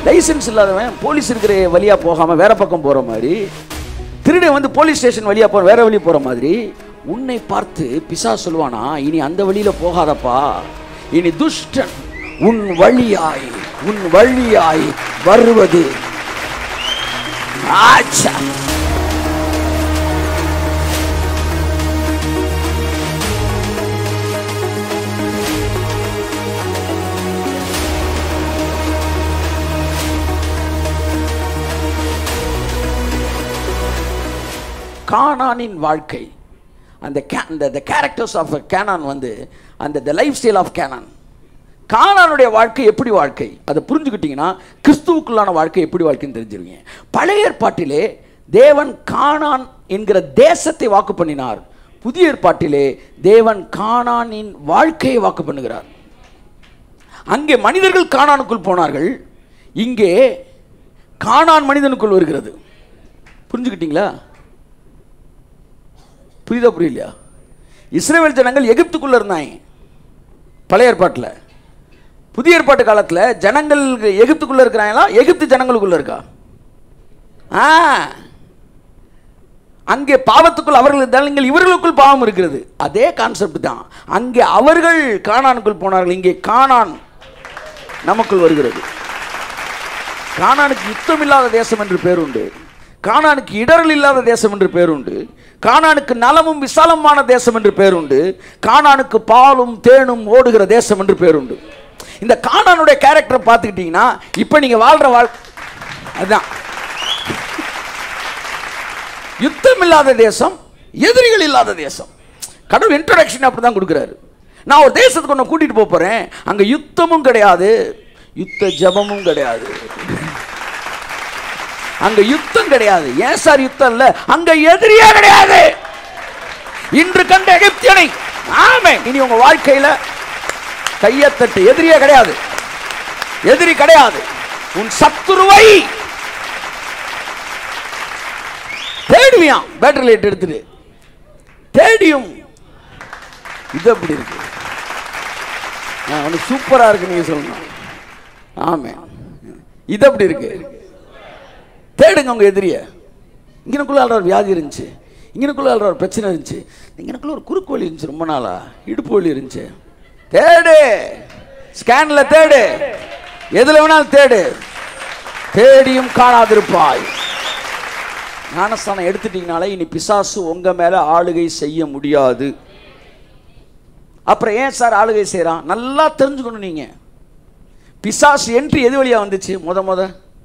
licence இல்லாதவன் police இருக்கிற வழியா போகாம வேற பக்கம் போற மாதிரி திருடன் வந்து போலீஸ் ஸ்டேஷன் வழியா போற வேற வழி போற மாதிரி உன்னை பார்த்து பிசா சொல்லுவானா இனி அந்த வழியில போகாதப்பா இனி துஷ்டன் உன் வழியாய் உன் வழியாய் வருவது ஆச்சா கானானின் வாழ்க்கை அந்த கே- அந்த the கேரக்டர்ஸ் ஆஃப் கேனான் வந்து அந்த the lifestyle of Canaan கானானுடைய வாழ்க்கை எப்படி வாழ்க்கை அதை புரிஞ்சுக்கிட்டீங்கன்னா கிறிஸ்துவுக்குள்ளான வாழ்க்கை எப்படி வாழ்க்கைன்னு தெரிஞ்சிருவீங்க பழைய ஏற்பாட்டிலே தேவன் கானான் என்கிற தேசத்தை வாக்கு பண்ணினார் புதிய ஏற்பாட்டிலே தேவன் கானானின் வாழ்க்கையை வாக்கு பண்ணுகிறார் அங்கே மனிதர்கள் கானானுக்குள் போனார்கள் இங்கே கானான் மனிதனுக்குள் வருகிறது புரிஞ்சுக்கிட்டீங்களா புரியுதா புரியலையா இஸ்ரேல் ஜனங்கள் எகிப்துக்குள்ள இருந்தாங்க பழைய ஏற்பாட்டில் புதிய ஏற்பாட்டு காலத்தில் ஜனங்கள் எகிப்துக்குள்ள இருக்கிறாங்களா எகிப்து ஜனங்களுக்குள்ள இருக்கா ஆ அங்கே பாவத்துக்குள் அவர்கள் இருந்தாலும் இவர்களுக்குள் பாவம் இருக்கிறது அதே கான்செப்ட் தான் அங்கே அவர்கள் கானானுக்குள் போனார்கள் இங்கே கானான் நமக்குள் வருகிறது கானானுக்கு யுத்தம் இல்லாத தேசம் என்று பேருண்டு கானானுக்கு இடரல் இல்லாத தேசம் என்று பேருண்டு கானானுக்கு நலமும் விசாலமான தேசம் என்று பேருண்டு கானானுக்கு பாலும் தேனும் ஓடுகிற தேசம் என்று பேருண்டு இந்த கானானுடைய கேரக்டரை பார்த்துக்கிட்டீங்கன்னா இப்போ நீங்க வாழ்ற வாழ் அதுதான் யுத்தம் இல்லாத தேசம் எதிரிகள் இல்லாத தேசம் கடவுள் இன்ட்ரடக்ஷன் அப்படி தான் கொடுக்குறாரு நான் ஒரு தேசத்துக்கு ஒன்று கூட்டிட்டு போக போறேன் அங்க யுத்தமும் கிடையாது யுத்த ஜபமும் கிடையாது அங்க யுத்தம் கிடையாது ஏன் சார் யுத்தம் இல்ல அங்க எதிரியே கிடையாது இன்று கண்ட எகிப்தியனை ஆமே இனி உங்க வாழ்க்கையில கையத்தட்டு எதிரியே கிடையாது எதிரி கிடையாது உன் சத்துருவை தேடுவியான் பேட்டரி லைட் எடுத்துட்டு தேடியும் இது அப்படி இருக்கு ஒன்று சூப்பரா இருக்கு நீங்க சொல்லணும் ஆமே இது அப்படி இருக்கு தேடுங்க உங்க எதிரிய இங்கனுக்குள்ள ஆள்ற ஒரு வியாதி இருந்துச்சு இங்கனுக்குள்ள ஆள்ற ஒரு பிரச்சனை இருந்துச்சு இங்கனுக்குள்ள ஒரு குறுக்கு வலி இருந்துச்சு ரொம்ப நாளா இடுப்பு வலி இருந்துச்சு தேடு ஸ்கேன்ல தேடு எதுல வேணாலும் தேடு தேடியும் காணாதிருப்பாய் ஞானஸ்தானம் எடுத்துட்டீங்கனாலே இனி பிசாசு உங்க மேல ஆளுகை செய்ய முடியாது அப்புறம் ஏன் சார் ஆளுகை செய்றான் நல்லா தெரிஞ்சுக்கணும் நீங்க பிசாசு என்ட்ரி எது வழியா வந்துச்சு முத முத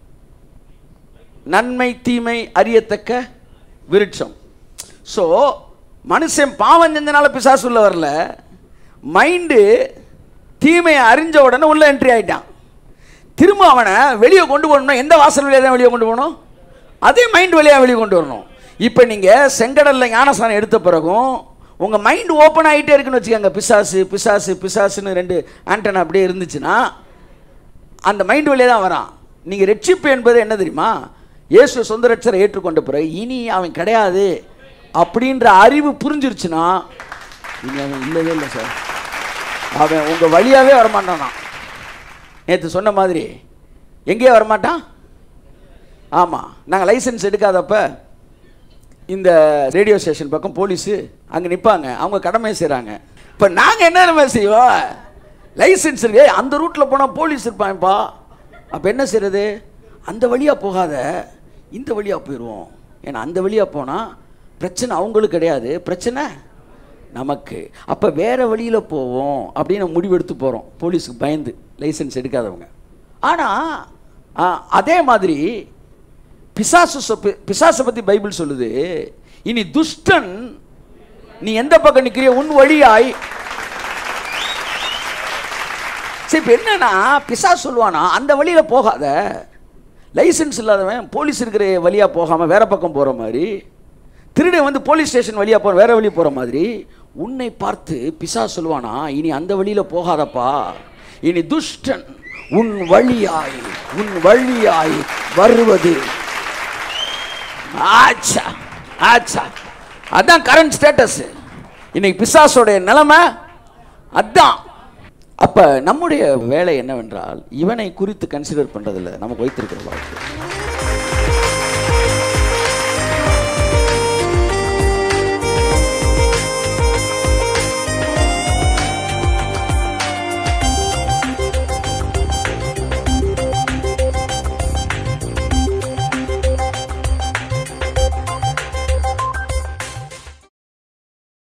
நன்மை தீமை அறியத்தக்க விருட்சம் ஸோ மனுஷன் பாவம் செஞ்சனால பிசாசு உள்ள வரல மைண்டு தீமையை அறிஞ்ச உடனே உள்ள என்ட்ரி ஆயிட்டான் திரும்ப அவனை வெளியே கொண்டு போகணும்னா எந்த வாசல் வழியாக தான் வெளியே கொண்டு போகணும் அதே மைண்ட் வழியாக வெளியே கொண்டு வரணும் இப்போ நீங்கள் செங்கடலில் ஞானஸ்தானம் எடுத்த பிறகும் உங்கள் மைண்ட் ஓப்பன் ஆகிட்டே இருக்குன்னு வச்சுக்கோங்க பிசாசு பிசாசு பிசாசுன்னு ரெண்டு ஆண்டனா அப்படியே இருந்துச்சுன்னா அந்த மைண்ட் வழியே தான் வரான் நீங்கள் ரட்சிப்பு என்பது என்ன தெரியுமா இயேசு சொந்த ரட்சரை ஏற்றுக்கொண்ட பிறகு இனி அவன் கிடையாது அப்படின்ற அறிவு புரிஞ்சிருச்சுன்னா இனி அவன் இல்லவே இல்லை சார் அவன் உங்கள் வழியாகவே வரமாட்டானா நேற்று சொன்ன மாதிரி எங்கேயே வரமாட்டான் ஆமாம் நாங்கள் லைசென்ஸ் எடுக்காதப்ப இந்த ரேடியோ ஸ்டேஷன் பக்கம் போலீஸு அங்கே நிற்பாங்க அவங்க கடமை செய்கிறாங்க இப்போ நாங்கள் என்ன நம்ம செய்வோம் லைசென்ஸ் இருக்கு ஏய், அந்த ரூட்டில் போனால் போலீஸ் இருப்பான்ப்பா அப்போ என்ன செய்கிறது அந்த வழியாக போகாத இந்த வழியாக போயிடுவோம் ஏன்னா அந்த வழியாக போனால் பிரச்சனை அவங்களுக்கு கிடையாது பிரச்சனை நமக்கு அப்போ வேற வழியில் போவோம் அப்படின்னு முடிவெடுத்து போகிறோம் போலீஸுக்கு பயந்து லைசென்ஸ் எடுக்காதவங்க ஆனால் அதே மாதிரி பிசாசு சொ- பிசாசை பற்றி பைபிள் சொல்லுது இனி துஷ்டன் நீ எந்த பக்கம் நிற்கிறிய உன் வழியாய் சரி இப்போ என்னன்னா பிசாசு சொல்லுவானா அந்த வழியில் போகாத லைசென்ஸ் இல்லாதவன் போலீஸ் இருக்கிற வழியாக போகாமல் வேற பக்கம் போகிற மாதிரி திருடன் வந்து போலீஸ் ஸ்டேஷன் வழியாக போகிற வேற வழி போகிற மாதிரி உன்னை பார்த்து பிசா சொல்லுவானா இனி அந்த வழியில் போகாதப்பா இனி துஷ்டன் உன் வழியாய் உன் வழியாய் வருவது ஆச்சா ஆச்சா அதான் கரண்ட் ஸ்டேட்டஸ் இன்னைக்கு பிசாசோடைய நிலைமை அதான் அப்போ நம்முடைய வேலை என்னவென்றால் இவனை குறித்து கன்சிடர் பண்ணுறதில்ல நமக்கு வைத்திருக்கிற வாழ்க்கை